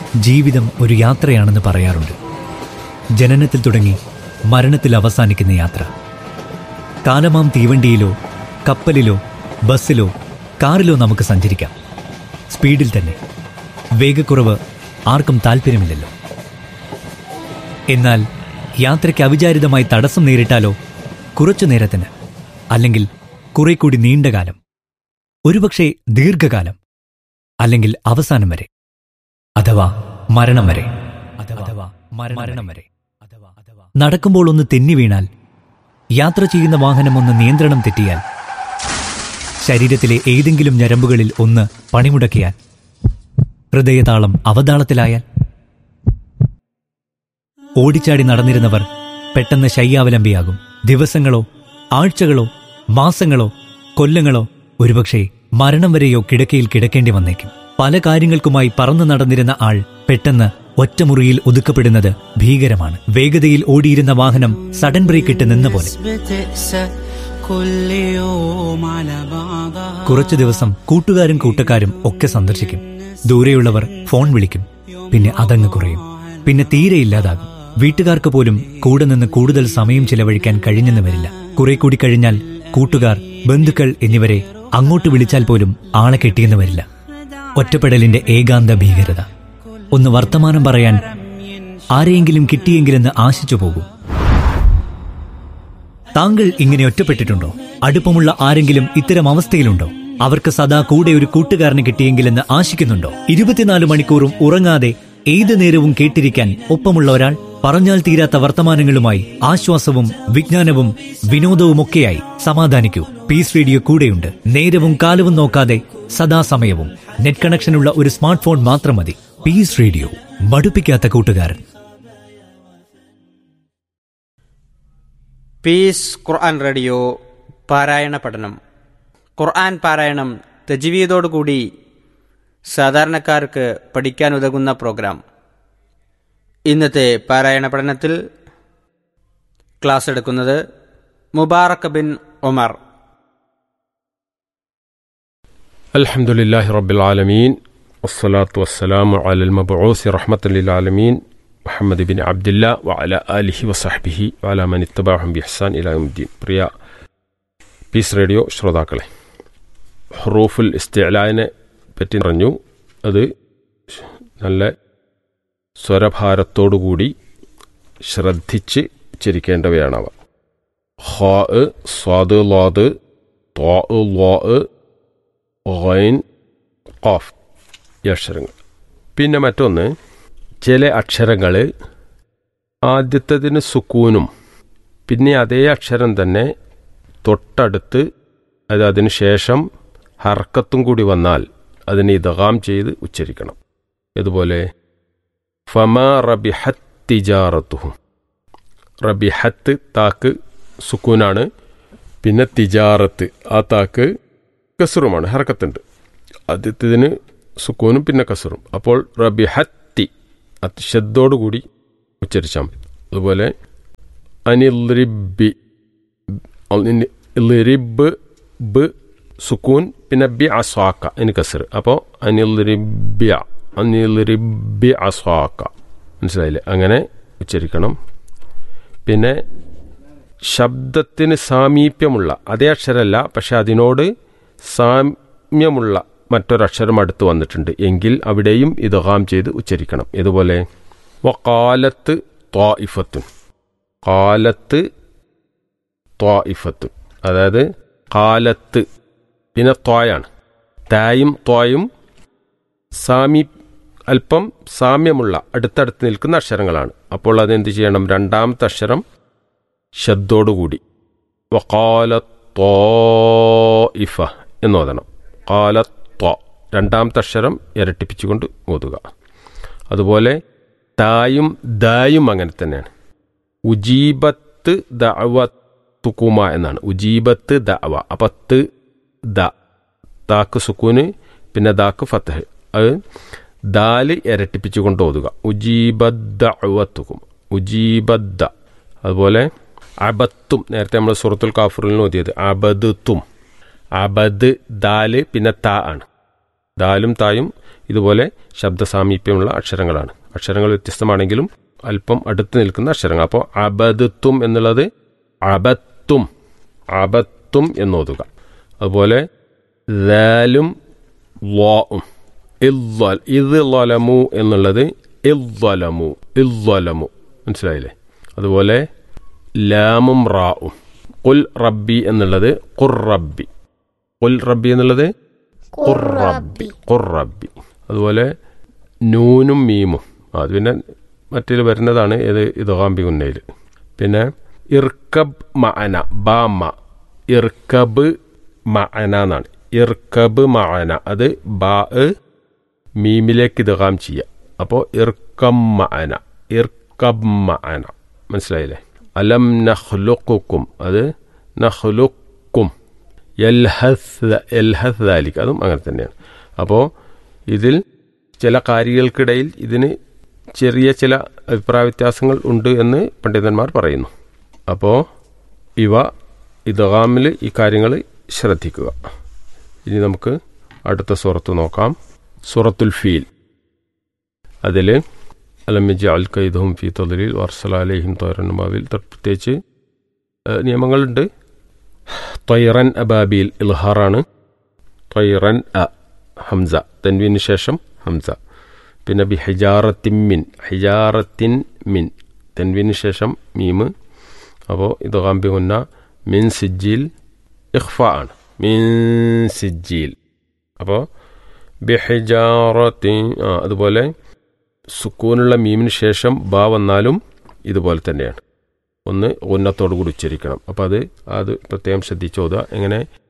ജീവിതം ഒരു യാത്രയാണെന്ന് പറയാറുണ്ട് ജനനത്തിൽ തുടങ്ങി മരണത്തിൽ അവസാനിക്കുന്ന യാത്ര കാലമാം തീവണ്ടിയിലോ കപ്പലിലോ ബസ്സിലോ കാറിലോ നമുക്ക് സഞ്ചരിക്കാം സ്പീഡിൽ തന്നെ വേഗക്കുറവ് ആർക്കും താല്പര്യമില്ലല്ലോ എന്നാൽ യാത്രയ്ക്ക് അവിചാരിതമായി തടസ്സം നേരിട്ടാലോ കുറച്ചു നേരത്തിന് അല്ലെങ്കിൽ കുറെ കൂടി നീണ്ടകാലം ഒരുപക്ഷെ ദീർഘകാലം അല്ലെങ്കിൽ അവസാനം വരെ അഥവാ മരണം വരെ അഥവാ മരണം വരെ നടക്കുമ്പോൾ ഒന്ന് തെന്നി വീണാൽ യാത്ര ചെയ്യുന്ന വാഹനം ഒന്ന് നിയന്ത്രണം തെറ്റിയാൽ ശരീരത്തിലെ ഏതെങ്കിലും ഞരമ്പുകളിൽ ഒന്ന് പണിമുടക്കിയാൽ ഹൃദയതാളം അവതാളത്തിലായാൽ ഓടിച്ചാടി നടന്നിരുന്നവർ പെട്ടെന്ന് ശയ്യാവലംബിയാകും ദിവസങ്ങളോ ആഴ്ചകളോ മാസങ്ങളോ കൊല്ലങ്ങളോ ഒരുപക്ഷെ മരണം വരെയോ കിടക്കയിൽ കിടക്കേണ്ടി വന്നേക്കും പല കാര്യങ്ങൾക്കുമായി പറന്നു നടന്നിരുന്ന ആൾ പെട്ടെന്ന് ഒറ്റമുറിയിൽ ഒതുക്കപ്പെടുന്നത് ഭീകരമാണ് വേഗതയിൽ ഓടിയിരുന്ന വാഹനം സഡൻ ബ്രേക്ക് ഇട്ട് നിന്ന പോലെ بتقسى كل يوم على بعضها കുറച്ചു ദിവസം കൂട്ടുകാരും കൂട്ടക്കാരും ഒക്കെ സന്ദർശിക്കും ദൂരെയുള്ളവർ ഫോൺ വിളിക്കും പിന്നെ അതങ്ങ് കുറയും പിന്നെ തീരെ ഇല്ലാതാകും വീട്ടുകാർക്ക് പോലും കൂടെ നിന്ന് കൂടുതൽ സമയം ചിലവഴിക്കാൻ കഴിഞ്ഞെന്ന് വരില്ല കുറെ കൂടി കഴിഞ്ഞാൽ കൂട്ടുകാർ ബന്ധുക്കൾ എന്നിവരെ അങ്ങോട്ട് വിളിച്ചാൽ പോലും ആളെ കിട്ടിയെന്ന് വരില്ല ഒറ്റപ്പെടലിന്റെ ഏകാന്ത ഭീകരത ഒന്ന് വർത്തമാനം പറയാൻ ആരെയെങ്കിലും കിട്ടിയെങ്കിലെന്ന് ആശിച്ചു പോകും താങ്കൾ ഇങ്ങനെ ഒറ്റപ്പെട്ടിട്ടുണ്ടോ അടുപ്പമുള്ള ആരെങ്കിലും ഇത്തരം അവസ്ഥയിലുണ്ടോ അവർക്ക് സദാ കൂടെ ഒരു കൂട്ടുകാരനെ കിട്ടിയെങ്കിലെന്ന് ആശിക്കുന്നുണ്ടോ ഇരുപത്തിനാല് മണിക്കൂറും ഉറങ്ങാതെ ഏത് നേരവും കേട്ടിരിക്കാൻ ഒപ്പമുള്ള ഒരാൾ പറഞ്ഞാൽ തീരാത്ത വർത്തമാനങ്ങളുമായി ആശ്വാസവും വിജ്ഞാനവും വിനോദവുമൊക്കെയായി സമാധാനിക്കൂ പീസ് റേഡിയോ കൂടെയുണ്ട് നേരവും കാലവും നോക്കാതെ സദാസമയവും നെറ്റ് കണക്ഷനുള്ള ഒരു സ്മാർട്ട് ഫോൺ മാത്രം മതി പീസ് റേഡിയോ മടുപ്പിക്കാത്ത കൂട്ടുകാരൻ പീസ് ഖുർആൻ റേഡിയോ പാരായണ പഠനം ഖുർആൻ പാരായണം തജ്വീദോടുകൂടി സാധാരണക്കാർക്ക് പഠിക്കാൻ ഉതകുന്ന പ്രോഗ്രാം ഇന്നത്തെ പാരായണ പഠനത്തിൽ ക്ലാസ് എടുക്കുന്നത് മുബാറക് ബിൻ ഉമർ الحمد لله رب العالمين والصلاة والسلام على المبعوث رحمة للعالمين محمد بن عبد الله وعلى آله وصحبه وعلى من اتبعهم بإحسان إلى يوم الدين പ്രിയ പീസ് റേഡിയോ ശ്രോതാക്കളെ ഹറൂഫുൽ ഇസ്തിഅലാനെ പറ്റി പറഞ്ഞു അത് നല്ല സ്വരഭാരത്തോടുകൂടി ശ്രദ്ധിച്ച് ഉച്ചരിക്കേണ്ടവയാണവ ഹാ സ്വാദ് ലാദ് ത്വാ ലാ ഗൈൻ ഖാഫ് ഈ അക്ഷരങ്ങൾ പിന്നെ മറ്റൊന്ന് ചില അക്ഷരങ്ങൾ ആദ്യത്തതിന് സുക്കൂനും പിന്നെ അതേ അക്ഷരം തന്നെ തൊട്ടടുത്ത് അത് അതിന് ശേഷം ഹർക്കത്തും കൂടി വന്നാൽ അതിനെ ഇതകാം ചെയ്ത് ഉച്ചരിക്കണം ഇതുപോലെ ഫമ റബിഹത്ത് തിജാറത്തുഹും റബിഹത്ത് താക്ക് സുക്കൂനാണ് പിന്നെ തിജാറത്ത് ആ താക്ക് കസറുമാണ് ഹർക്കത്തുണ്ട് ആദ്യത്തേതിന് സുക്കൂനും പിന്നെ കസറും അപ്പോൾ റബിഹത്തി അത്തിശബ്ദോടുകൂടി ഉച്ചരിച്ചാൽ മതി അതുപോലെ അനിൽറിബി ലിറിബ് ബ് സുക്കൂൻ പിന്നെ ബി അസ്വാക്ക അതിന് കസർ അപ്പോൾ അനിൽറിബ്യ അനിൽറിബി അസ്വാക്ക മനസ്സിലായില്ലേ അങ്ങനെ ഉച്ചരിക്കണം പിന്നെ ശബ്ദത്തിന് സാമീപ്യമുള്ള അതേ അക്ഷരമല്ല പക്ഷെ അതിനോട് സാമ്യമുള്ള മറ്റൊരക്ഷരം അടുത്ത് വന്നിട്ടുണ്ട് എങ്കിൽ അവിടെയും ഇതുഹാം ചെയ്ത് ഉച്ചരിക്കണം ഇതുപോലെ വക്കാലത്ത് ത്വാഇഫത്തുൻ കാലത്ത് ത്വാഇഫത്തുൻ അതായത് കാലത്ത് പിന്നെ ത്വായാണ് തായും ത്വായും സാമി അല്പം സാമ്യമുള്ള അടുത്തടുത്ത് നിൽക്കുന്ന അക്ഷരങ്ങളാണ് അപ്പോൾ അതെന്ത് ചെയ്യണം രണ്ടാമത്തെ അക്ഷരം ശബ്ദോടുകൂടി വക്കാല ത്വാഇഫ എന്ന് ഓതണം കാല ത്വ രണ്ടാമത്തെ അക്ഷരം ഇരട്ടിപ്പിച്ചുകൊണ്ട് ഓതുക അതുപോലെ തായും ദായും അങ്ങനെ തന്നെയാണ് ഉജീബത്ത് ദഅവ തുക്കുമ എന്നാണ് ഉജീബത്ത് ദഅവ അപ്പം ത് ദ താക്ക് സുക്കൂന് പിന്നെ ദാക്ക് ഫത്തഹ് അത് ദാല് ഇരട്ടിപ്പിച്ചുകൊണ്ട് ഓതുക ഉജീബദ്ദഅവത്തുക്കും ഉജീബദ്ദ അതുപോലെ അബത്തും നേരത്തെ നമ്മൾ സുറത്തുൽ കാഫറിൽ ഓതിയത് അബദുത്തും അബദ് ദാല് പിന്നെ ത ആണ് ദാലും തായും ഇതുപോലെ ശബ്ദ സാമീപ്യമുള്ള അക്ഷരങ്ങളാണ് അക്ഷരങ്ങൾ വ്യത്യസ്തമാണെങ്കിലും അല്പം അടുത്ത് നിൽക്കുന്ന അക്ഷരങ്ങൾ അപ്പോൾ അബദത്തും എന്നുള്ളത് അബത്തും അബത്തും എന്നോതുക അതുപോലെ ദാലും വാഉം ഇദ്വൽ ഇത് ലലമു എന്നുള്ളത് ഇദ്വലമു ഇദ്വലമു മനസ്സിലായില്ലേ അതുപോലെ ലാമും റാവും കുൽ റബ്ബി എന്നുള്ളത് ഖുർ റബ്ബി കുൽ റബ്ബി എന്നുള്ളത് ഖുർ റബ്ബി ഖുർ റബ്ബി അതുപോലെ നൂനും മീമും ആ, അത് പിന്നെ മറ്റേൽ വരുന്നതാണ് ഇത് ഇതോകാമ്പി ഉന്നയിൽ പിന്നെ ഇർക്കബ് മഅന ബാമ ഇർക്കബ് മഅന എന്നാണ് ഇർക്കബ് മഅന അത് ബാ മീമിലേക്ക് ഇതകാം ചെയ്യുക അപ്പോൾ ഇർക്കം മഅന ഇർക്കബ് മഅന മനസ്സിലായില്ലേ അലം നഹ്ലുക്കും അത് നഹ്ലുക്കും എൽഹസ് എൽഹസ് ദാലിക് അതും അങ്ങനെ തന്നെയാണ് അപ്പോൾ ഇതിൽ ചില കാര്യങ്ങൾക്കിടയിൽ ഇതിന് ചെറിയ ചില അഭിപ്രായ വ്യത്യാസങ്ങൾ ഉണ്ട് എന്ന് പണ്ഡിതന്മാർ പറയുന്നു അപ്പോൾ ഇവ ഇതകാമിൽ ഈ കാര്യങ്ങൾ ശ്രദ്ധിക്കുക ഇനി നമുക്ക് അടുത്ത സൂറത്ത് നോക്കാം സൂറത്തുൽ ഫീൽ അതിൽ അലമിജ് അൽ കൈദും ഫി തൊലിൽ വർസലാലേഹിം തോരനുമാവിൽ പ്രത്യേകിച്ച് ഏഹ്, നിയമങ്ങളുണ്ട് തൊയ്റൻ അബാബിൽ ഇൽഹാറാണ് തൊയ്റൻ അ ഹംസ തൻവീന് ശേഷം ഹംസ പിന്നെ ബി ഹിജാറത്തിൻ മിൻ ഹിജാറത്തിൻ മിൻ തൻവീന് ശേഷം മീമ് അപ്പോൾ ഇത് കാമ്പി മുന്ന മിൻ സിജ്ജിൽ ഇഖ്ഫ ആണ് മിൻ സിജ്ജിൽ അപ്പോൾ ബിഹിജാറത്തിൻ ആ അതുപോലെ സുക്കൂനുള്ള മീമിന് ശേഷം ബ വന്നാലും ഇതുപോലെ തന്നെയാണ് ഒന്ന് ഉന്നത്തോടു കൂടി ഉച്ചരിക്കണം അപ്പോൾ അത് അത് പ്രത്യേകം ശ്രദ്ധിച്ചോതുക എങ്ങനെ